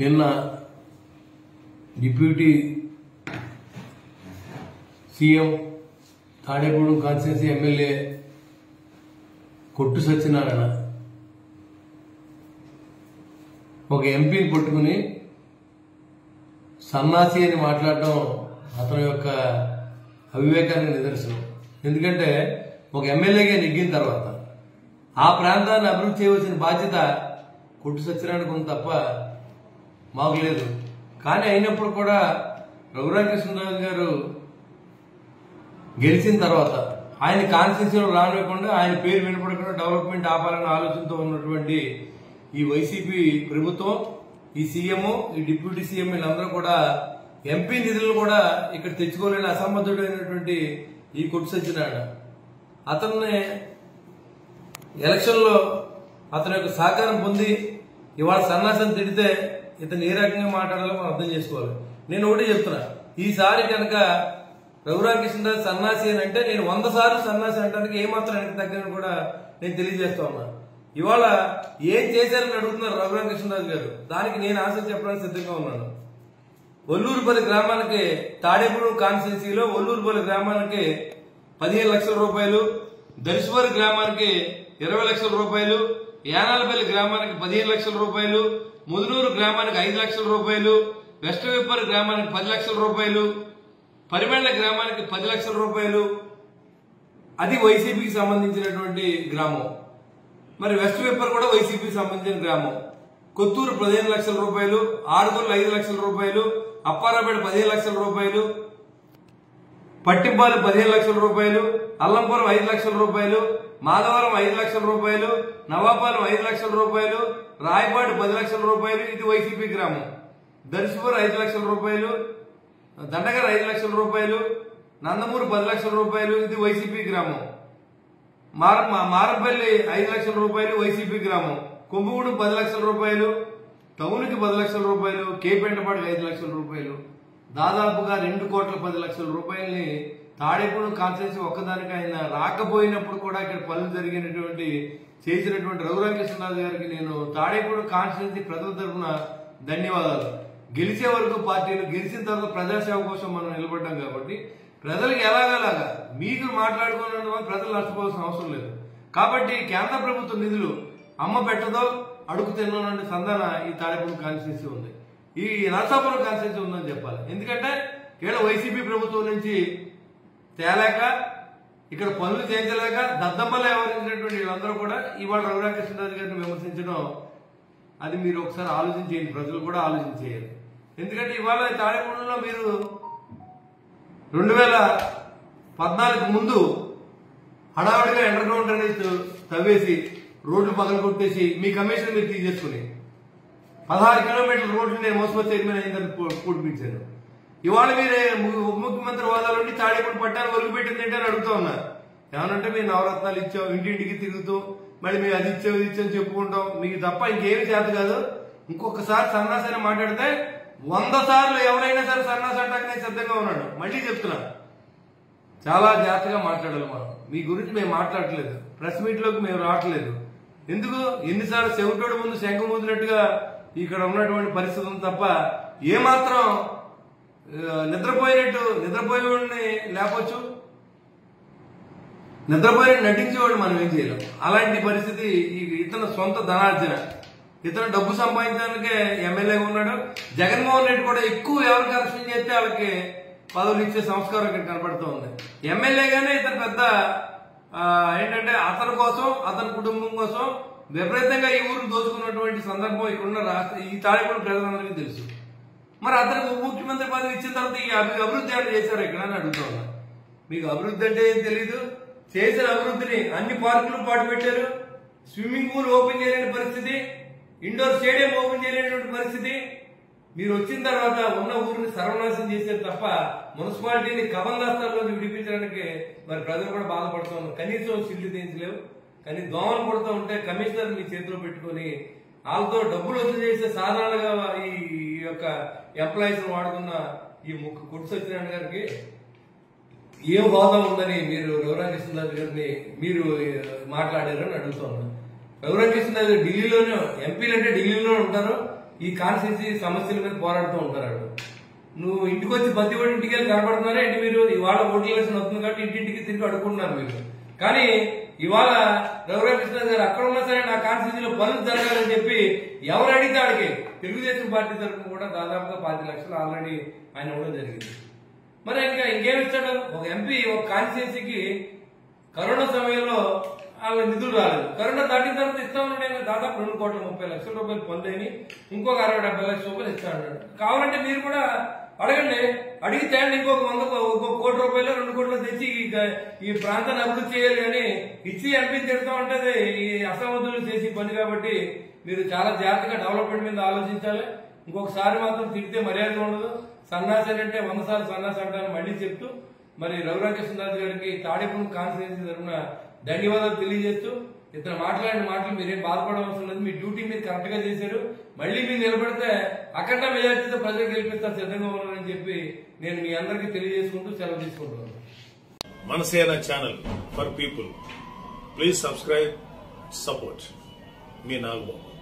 నిన్న deputy CM Tadepudi constituency MLA Kottu Satyanarayana ఒక ఎంపీని పట్టుకుని సన్నాసి అని మాట్లాడడం అతని యొక్క అవివేకానికి నిదర్శనం ఎందుకంటే ఒక ఎమ్మెల్యేగా నెగ్గిన తర్వాత ఆ ప్రాంతాన్ని అభివృద్ధి చేయవలసిన బాధ్యత కొట్టు సత్యనారాయణకు ఉంది తప్ప మాకు లేదు కానీ అయినప్పుడు కూడా రఘురామకృష్ణరాజు గారు గెలిచిన తర్వాత ఆయన కాన్స్టిట్యూన్సీలో రానివ్వకుండా ఆయన పేరు వినపడకుండా డెవలప్మెంట్ ఆపాలనే ఆలోచనతో ఉన్నటువంటి ఈ వైసీపీ ప్రభుత్వం ఈ సీఎం ఈ డిప్యూటీ సీఎం వీళ్ళందరూ కూడా ఎంపీ నిధులను కూడా ఇక్కడ తెచ్చుకోలేని అసమర్థుడైనటువంటి ఈ కొట్టు సత్యనారాయణ అతన్ని ఎలక్షన్లో అతని యొక్క సహకారం పొంది ఇవాళ సన్నాసం తిడితే ఇతను ఏ రకంగా మాట్లాడాలో మనం అర్థం చేసుకోవాలి నేను ఒకటి చెప్తున్నా ఈసారి కనుక రఘురామకృష్ణరాజు సన్నాసి అని అంటే నేను వంద సార్లు సన్నాసి అంటానికి ఏమాత్రం వెనక్కి తగ్గని కూడా నేను తెలియజేస్తా ఉన్నా ఇవాళ ఏం చేశారని అడుగుతున్నారు రఘురామకృష్ణరాజు గారు దానికి నేను ఆన్సర్ చెప్పడానికి సిద్ధంగా ఉన్నాను ఒల్లూరుపల్లి గ్రామానికి తాడేపూడి కాన్స్టిట్యున్సీలో ఒల్లూరుపల్లి గ్రామానికి పదిహేను లక్షల రూపాయలు దర్శవరి గ్రామానికి ఇరవై లక్షల రూపాయలు యానాలపల్లి గ్రామానికి పదిహేను లక్షల రూపాయలు ముదునూరు గ్రామానికి ఐదు లక్షల రూపాయలు వెస్ట్ విప్పర్ గ్రామానికి పది లక్షల రూపాయలు పరిమళ గ్రామానికి పది లక్షల రూపాయలు అది వైసీపీకి సంబంధించినటువంటి గ్రామం మరి వెస్ట్ విప్పర్ కూడా వైసీపీకి సంబంధించిన గ్రామం కొత్తూరు పదిహేను లక్షల రూపాయలు ఆరుగొల్లు ఐదు లక్షల రూపాయలు అప్పారాపేట పదిహేను లక్షల రూపాయలు పట్టింపాలు పదిహేను లక్షల రూపాయలు అల్లంపురం ఐదు లక్షల రూపాయలు మాధవరం ఐదు లక్షల రూపాయలు నవాపాలెం ఐదు లక్షల రూపాయలు రాయపాడు పది లక్షల రూపాయలు ఇది వైసీపీ గ్రామం దర్శపూర్ ఐదు లక్షల రూపాయలు దండగర్ ఐదు లక్షల రూపాయలు నందమూరు పది లక్షల రూపాయలు ఇది వైసీపీ గ్రామం మార మా- మారపల్లి ఐదు లక్షల రూపాయలు వైసీపీ గ్రామం కుంభగూడెం పది లక్షల రూపాయలు టౌన్కి పది లక్షల రూపాయలు కేపెంటపాడికి ఐదు లక్షల రూపాయలు దాదాపుగా రెండు కోట్ల పది లక్షల రూపాయలని తాడేపూడి కాన్స్టిట్యూన్సీ ఒక్కదానికి ఆయన రాకపోయినప్పుడు కూడా ఇక్కడ పనులు జరిగినటువంటి చేసినటువంటి రఘురామకృష్ణరాజు గారికి నేను తాడేపూడి కాన్స్టిట్యూన్సీ ప్రజల తరఫున ధన్యవాదాలు గెలిచే వరకు పార్టీలు గెలిచిన తర్వాత ప్రజాసేవ కోసం మనం నిలబడ్డాం కాబట్టి ప్రజలకు ఎలాగలాగా మీకు మాట్లాడుకున్న వాళ్ళు ప్రజలు నష్టపోవాల్సిన అవసరం లేదు కాబట్టి కేంద్ర ప్రభుత్వ నిధులు అమ్మ పెట్టదో అడుగు తిన్నటువంటి సంధాన ఈ తాడేపూడి కాన్స్టిట్యూన్సీ ఉంది ఈ నరసాపురం కాన్స్టిట్యూన్సీ ఉందని చెప్పాలి ఎందుకంటే ఇక్కడ వైసీపీ ప్రభుత్వం నుంచి తేలేక ఇక్కడ పనులు చేయించలేక దద్దమ్మలు వ్యవహరించినటువంటి వీళ్ళందరూ కూడా ఇవాళ రఘురామకృష్ణరాజు గారిని విమర్శించడం అది మీరు ఒకసారి ఆలోచించేయండి ప్రజలు కూడా ఆలోచించేయాలి ఎందుకంటే ఇవాళ తాడేపూడిలో మీరు రెండు వేల పద్నాలుగు ముందు హడావుడిగా ఎండర్ గ్రౌండ్ అనేది త- తవ్వేసి రోడ్లు పగల కొట్టేసి మీ కమిషన్ మీరు తీసేసుకుని పదహారు కిలోమీటర్ల రోడ్లు నేను మోసపతి చైర్మన్ అయిందని పూడిపించాను ఇవాళ మీరే ము- ఉప ముఖ్యమంత్రి హోదాలో ఉండి తాడేపూడి పట్టాలు ఒలుగు పెట్టింది ఏంటని అడుగుతా ఉన్నారు ఏమనంటే మీరు నవరత్నాలు ఇచ్చాం ఇంటింటికి తిరుగుతూ మళ్ళీ మీరు అది ఇచ్చాం ఇది ఇచ్చాం చెప్పుకుంటాం మీకు తప్ప ఇంకేమి చేత కాదు ఇంకొకసారి సన్నాసని మాట్లాడితే వంద సార్లు ఎవరైనా సరే సన్నాసి అంటాక నేను సిద్ధంగా ఉన్నాడు మళ్ళీ చెప్తున్నా చాలా జాగ్రత్తగా మాట్లాడాలి మనం మీ గురించి మేము మాట్లాడట్లేదు ప్రెస్ మీట్ లోకి మేము రావట్లేదు ఎందుకు ఎన్నిసార్లు చెవిటోడు ముందు శంఖం ఊదినట్టుగా ఇక్కడ ఉన్నటువంటి పరిస్థితి ఉంది తప్ప ఏమాత్రం ఆ, నిద్రపోయినట్టు నిద్రపోయేవాడిని లేపొచ్చు నిద్రపోయినట్టు నటించేవాడు మనం ఏం చేయలేం అలాంటి పరిస్థితి ఈ ఇతను సొంత ధనార్జన ఇతను డబ్బు సంపాదించడానికే ఎమ్మెల్యేగా ఉన్నాడు జగన్మోహన్ రెడ్డి కూడా ఎక్కువ ఎవరు కరప్షన్ చేస్తే వాళ్ళకి పదవులు ఇచ్చే సంస్కారం ఇక్కడ కనబడుతూ ఉంది ఎమ్మెల్యేగానే ఇతను పెద్ద ఆ, ఏంటంటే అతని కోసం అతని కుటుంబం కోసం విపరీతంగా ఈ ఊరు దోచుకున్నటువంటి సందర్భం ఇక్కడున్న రాష్ట్ర ఈ తాడిపూడి ప్రజలందరికీ తెలుసు మరి అతనికి ఉప ముఖ్యమంత్రి పదవి ఇచ్చిన తర్వాత ఈ అభి- అభివృద్ధి ఏమైనా చేశారు ఇక్కడ అని అడుగుతా ఉన్నా మీకు అభివృద్ధి అంటే ఏం తెలీదు చేసిన అభివృద్ధిని అన్ని పార్కులు పాటు పెట్టారు స్విమ్మింగ్ పూల్ ఓపెన్ చేయలేని పరిస్థితి ఇండోర్ స్టేడియం ఓపెన్ చేయలేనటువంటి పరిస్థితి మీరు వచ్చిన తర్వాత ఉన్న ఊరిని సర్వనాశనం చేశారు తప్ప మున్సిపాలిటీని కబందాస్తాల్లోకి విడిపించడానికి మరి ప్రజలు కూడా బాధపడుతూ ఉన్నారు కనీసం సిల్లు తీయించలేవు కానీ దోమలు పడుతూ ఉంటే కమిషనర్ మీ చేతిలో పెట్టుకొని వాళ్ళతో డబ్బులు వసూలు చేసే సాధారణంగా ఈ ఈ యొక్క ఎంప్లాయీస్ వాడుతున్న ఈ ముక్కు కుడి సత్యనారాయణ గారికి ఏం హోదా ఉందని మీరు రఘురామకృష్ణరాజు గారిని మీరు మాట్లాడారని అడుగుతున్నాను రఘురామకృష్ణరాజు ఢిల్లీలోనే ఎంపీలు అంటే ఢిల్లీలో ఉంటారు ఈ కాన్స్టిట్యూన్సీ సమస్యల మీద పోరాడుతూ ఉంటారు వాళ్ళు. నువ్వు ఇంటికి వచ్చి ప్రతి ఒడి ఇంటికి వెళ్ళి కనపడుతున్నారా ఏంటి మీరు ఇవాళ ఓట్లు వేసిన వస్తుంది కాబట్టి ఇంటింటికి తిరిగి అడుగుతున్నారు మీరు కానీ ఇవాళ రఘురామకృష్ణ గారు అక్కడ ఉన్నా సరే నా కాన్స్టిట్యూన్సీలో పనులు జరగాలని చెప్పి ఎవరు అడిగితే అడిగే తెలుగుదేశం పార్టీ తరఫున కూడా దాదాపుగా పది లక్షలు ఆల్రెడీ ఆయన ఇవ్వడం జరిగింది మరి ఇంకా ఇంకేం ఇస్తాడు ఒక ఎంపీ ఒక కాన్స్టిట్యున్సీకి కరోనా సమయంలో వాళ్ళ నిధులు రాలేదు కరోనా దాటిన తర్వాత ఇస్తామన్నాడు ఆయన దాదాపు రెండు కోట్ల ముప్పై లక్షల రూపాయలు పొందని ఇంకొక అరవై డెబ్బై లక్షల రూపాయలు ఇస్తాడు కావాలంటే మీరు కూడా అడగండి అడిగి తేండి ఇంకొక వంద ఒక కోటి రూపాయలు రెండు కోట్లు తెచ్చి ఈ గ- ఈ ప్రాంతాన్ని అభివృద్ధి చేయాలి కానీ ఇచ్చి ఎంపీ తిడతా ఉంటది ఈ అసమర్థులు చేసి పని కాబట్టి మీరు చాలా జాగ్రత్తగా డెవలప్మెంట్ మీద ఆలోచించాలి ఇంకొకసారి మాత్రం తిడితే మర్యాద ఉండదు సన్నాసి అంటే వంద సార్లు సన్నాసి అంటారని మళ్ళీ చెప్తూ మరి రఘురామకృష్ణరాజు గారికి తాడేపల్లి కాన్స్టిట్యూన్సీ తరఫున ధన్యవాదాలు తెలియజేస్తూ ఇతను మాట్లాడిన మాటలు మీరేం బాధపడవలసిన లేదు మీ డ్యూటీ మీరు కరెక్ట్ గా చేశారు మళ్ళీ మీరు నిలబడితే అఖండ మెజార్టీతో ప్రజలు గెలిపిస్తారు సిద్ధంగా ఉన్నారని చెప్పి నేను మీ అందరికీ తెలియజేసుకుంటూ సెలవు తీసుకుంటున్నాను Manasena channel for people please subscribe support మీ నాగబాబు